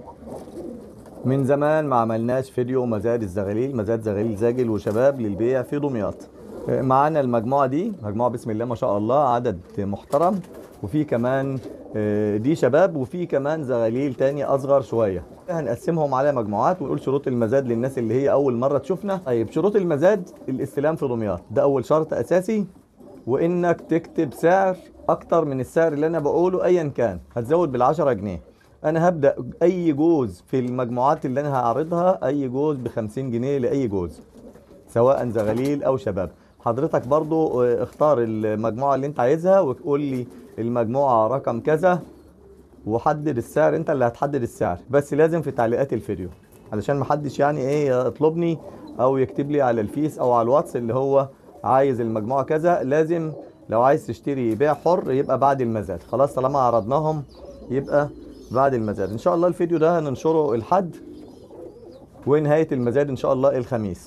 من زمان ما عملناش فيديو مزاد الزغاليل مزاد زغاليل زاجل وشباب للبيع في دمياط معانا المجموعة دي مجموعة بسم الله ما شاء الله عدد محترم وفي كمان آه، دي شباب وفي كمان زغاليل تاني اصغر شوية هنقسمهم على مجموعات ونقول شروط المزاد للناس اللي هي اول مرة تشوفنا طيب شروط المزاد الاستلام في دمياط ده اول شرط اساسي وانك تكتب سعر اكتر من السعر اللي انا بقوله ايا كان هتزود بالعشرة جنيه انا هبدا اي جوز في المجموعات اللي انا هعرضها اي جوز ب 50 جنيه لاي جوز سواء زغاليل او شباب حضرتك برضو آه، اختار المجموعه اللي انت عايزها وتقول لي المجموعه رقم كذا وحدد السعر انت اللي هتحدد السعر بس لازم في تعليقات الفيديو علشان محدش يعني ايه يطلبني او يكتب لي على الفيس او على الواتس اللي هو عايز المجموعه كذا لازم لو عايز تشتري بيع حر يبقى بعد المزاد خلاص طالما عرضناهم يبقى بعد المزاد ان شاء الله الفيديو ده هننشره الحد ونهايه المزاد ان شاء الله الخميس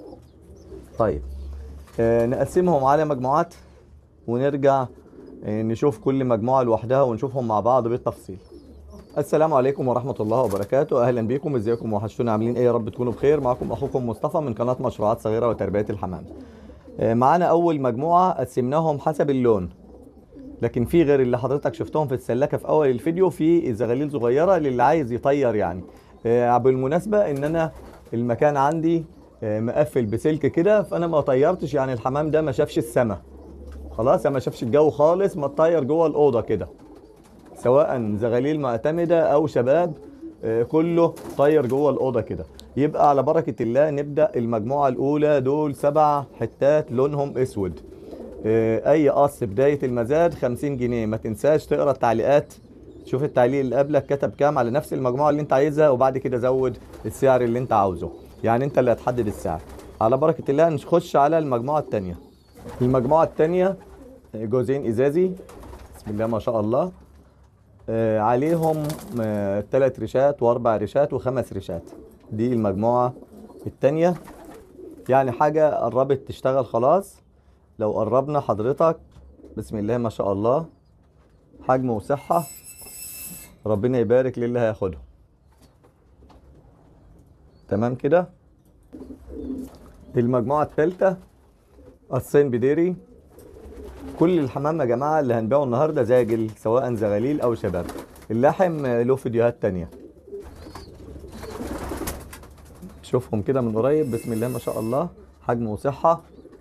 طيب آه نقسمهم على مجموعات ونرجع آه نشوف كل مجموعه لوحدها ونشوفهم مع بعض بالتفصيل السلام عليكم ورحمة الله وبركاته أهلا بكم ازيكم وحشتونا عاملين ايه يا رب تكونوا بخير معكم أخوكم مصطفى من قناة مشروعات صغيرة وتربية الحمام آه، معانا أول مجموعة قسمناهم حسب اللون لكن في غير اللي حضرتك شفتهم في السلاكة في أول الفيديو في زغاليل صغيرة للي عايز يطير يعني آه، بالمناسبة إن أنا المكان عندي آه، مقفل بسلك كده فأنا ما طيرتش يعني الحمام ده ما شافش السما خلاص ما شافش الجو خالص ما تطير جوه الأوضة كده سواء زغاليل معتمدة أو شباب آه، كله طير جوه الأوضة كده يبقى على بركة الله نبدأ المجموعة الأولى دول سبع حتات لونهم أسود آه، أي قص بداية المزاد 50 جنيه ما تنساش تقرأ التعليقات شوف التعليق اللي قبلك كتب كام على نفس المجموعة اللي أنت عايزها وبعد كده زود السعر اللي أنت عاوزه يعني أنت اللي هتحدد السعر على بركة الله نخش على المجموعة التانية المجموعة التانية آه، جوزين إزازي بسم الله ما شاء الله آه، عليهم ثلاث ريشات واربع ريشات وخمس ريشات دي المجموعة التانية يعني حاجة قربت تشتغل خلاص لو قربنا حضرتك بسم الله ما شاء الله حجم وصحة ربنا يبارك للي هياخدهم تمام كده المجموعة التالتة قصين بديري كل الحمام يا جماعه اللي هنبيعه النهارده زاجل سواء زغاليل او شباب اللحم له فيديوهات تانية شوفهم كده من قريب بسم الله ما شاء الله حجم وصحة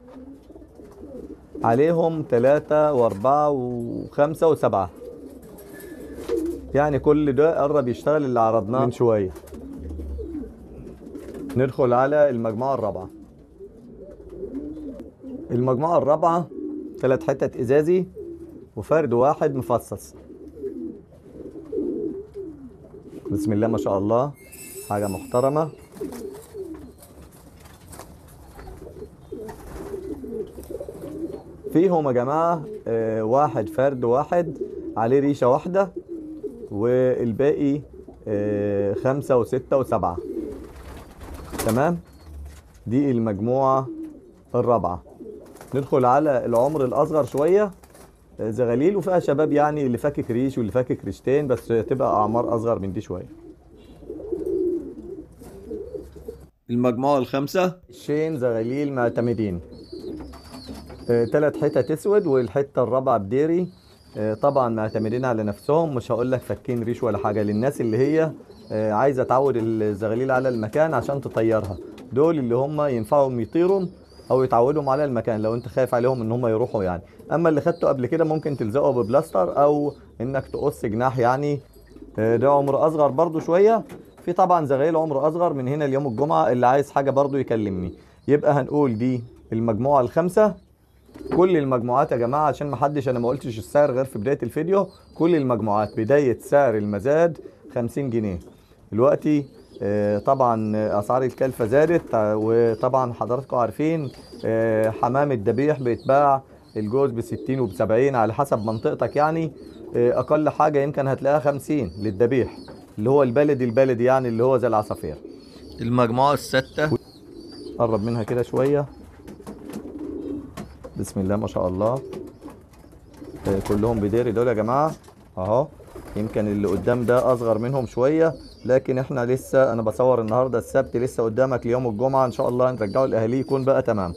عليهم ثلاثة وأربعة وخمسة وسبعة يعني كل ده قرب يشتغل اللي عرضناه من شوية ندخل على المجموعة الرابعة المجموعة الرابعة ثلاث حتت ازازي وفرد واحد مفصص بسم الله ما شاء الله حاجة محترمة فيهم يا جماعة آه، واحد فرد واحد عليه ريشة واحدة والباقي آه، خمسة وستة وسبعة تمام دي المجموعة الرابعة ندخل على العمر الاصغر شويه آه، زغاليل وفيها شباب يعني اللي فاكك ريش واللي فاكك ريشتين بس تبقى اعمار اصغر من دي شويه المجموعه الخامسه شين زغاليل معتمدين ثلاث حتت اسود والحته الرابعه بديري آه، طبعا معتمدين على نفسهم مش هقول لك فاكين ريش ولا حاجه للناس اللي هي آه، عايزه تعود الزغاليل على المكان عشان تطيرها دول اللي هم ينفعهم يطيروا او يتعودوا على المكان لو انت خايف عليهم ان هم يروحوا يعني اما اللي خدته قبل كده ممكن تلزقه ببلاستر او انك تقص جناح يعني آه، ده عمر اصغر برضو شويه في طبعا زغايل عمر اصغر من هنا ليوم الجمعه اللي عايز حاجه برضو يكلمني يبقى هنقول دي المجموعه الخامسه كل المجموعات يا جماعه عشان ما حدش انا ما قلتش السعر غير في بدايه الفيديو كل المجموعات بدايه سعر المزاد 50 جنيه دلوقتي آه، طبعا اسعار الكلفه زادت آه، وطبعا حضراتكم عارفين آه، حمام الذبيح بيتباع الجوز ب 60 وب 70 على حسب منطقتك يعني آه، اقل حاجه يمكن هتلاقيها 50 للذبيح اللي هو البلدي البلدي يعني اللي هو زي العصافير المجموعه السته قرب منها كده شويه بسم الله ما شاء الله آه، كلهم بديري دول يا جماعه اهو يمكن اللي قدام ده اصغر منهم شويه لكن احنا لسه انا بصور النهارده السبت لسه قدامك ليوم الجمعه ان شاء الله نرجعه لاهاليه يكون بقى تمام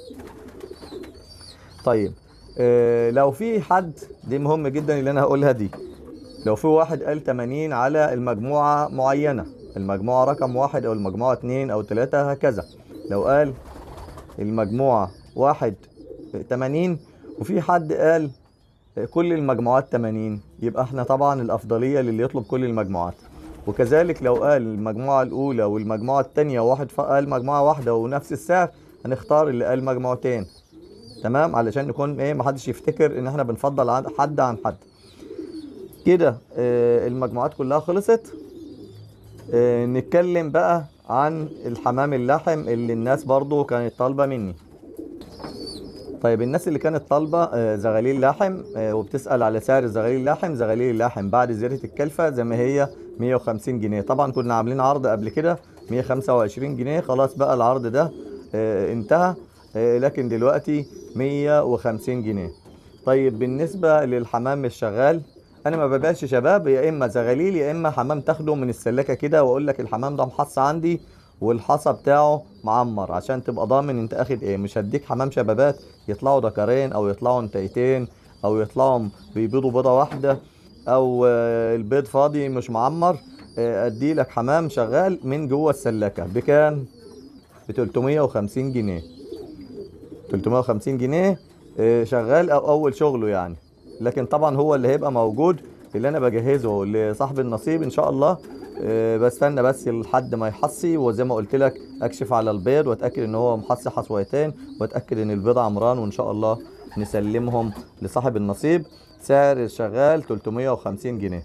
طيب اه لو في حد دي مهم جدا اللي انا هقولها دي لو في واحد قال 80 على المجموعه معينه المجموعه رقم واحد او المجموعه اتنين او تلاته هكذا لو قال المجموعه واحد 80 وفي حد قال كل المجموعات 80 يبقى احنا طبعا الافضليه للي يطلب كل المجموعات وكذلك لو قال المجموعه الاولى والمجموعه الثانيه واحد قال مجموعه واحده ونفس السعر هنختار اللي قال مجموعتين تمام علشان نكون ايه محدش يفتكر ان احنا بنفضل عن حد عن حد كده اه المجموعات كلها خلصت اه نتكلم بقى عن الحمام اللحم اللي الناس برضو كانت طالبه مني طيب الناس اللي كانت طالبه آه زغاليل لحم آه وبتسال على سعر زغاليل اللحم زغاليل اللحم بعد زياده الكلفه زي ما هي 150 جنيه طبعا كنا عاملين عرض قبل كده 125 جنيه خلاص بقى العرض ده آه انتهى لكن دلوقتي 150 جنيه طيب بالنسبه للحمام الشغال انا ما ببيعش شباب يا اما زغاليل يا اما حمام تاخده من السلاكه كده واقول لك الحمام ده محصى عندي والحصى بتاعه معمر عشان تبقى ضامن انت اخد ايه مش هديك حمام شبابات يطلعوا دكرين او يطلعوا انتيتين او يطلعوا بيبيضوا بيضه واحده او البيض فاضي مش معمر ادي لك حمام شغال من جوه السلاكه بكام ب 350 جنيه 350 جنيه شغال او اول شغله يعني لكن طبعا هو اللي هيبقى موجود اللي انا بجهزه لصاحب النصيب ان شاء الله بستنى بس لحد ما يحصي وزي ما قلت لك اكشف على البيض واتاكد ان هو محصي حصويتين واتاكد ان البيض عمران وان شاء الله نسلمهم لصاحب النصيب سعر الشغال 350 جنيه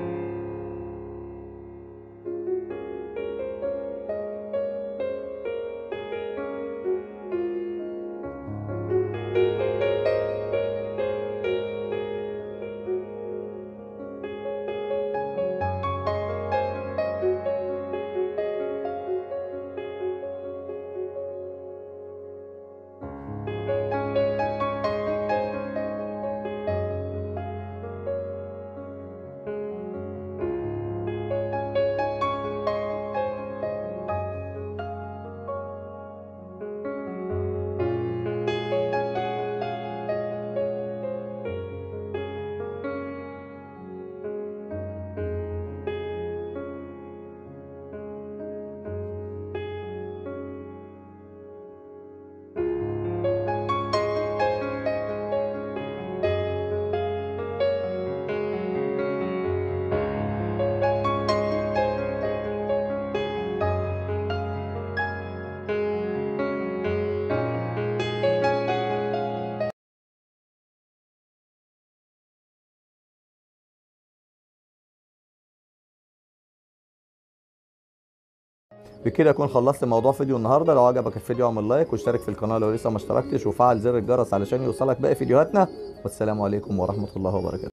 بكده اكون خلصت موضوع فيديو النهارده لو عجبك الفيديو اعمل لايك واشترك في القناه لو لسه ما اشتركتش وفعل زر الجرس علشان يوصلك باقي فيديوهاتنا والسلام عليكم ورحمه الله وبركاته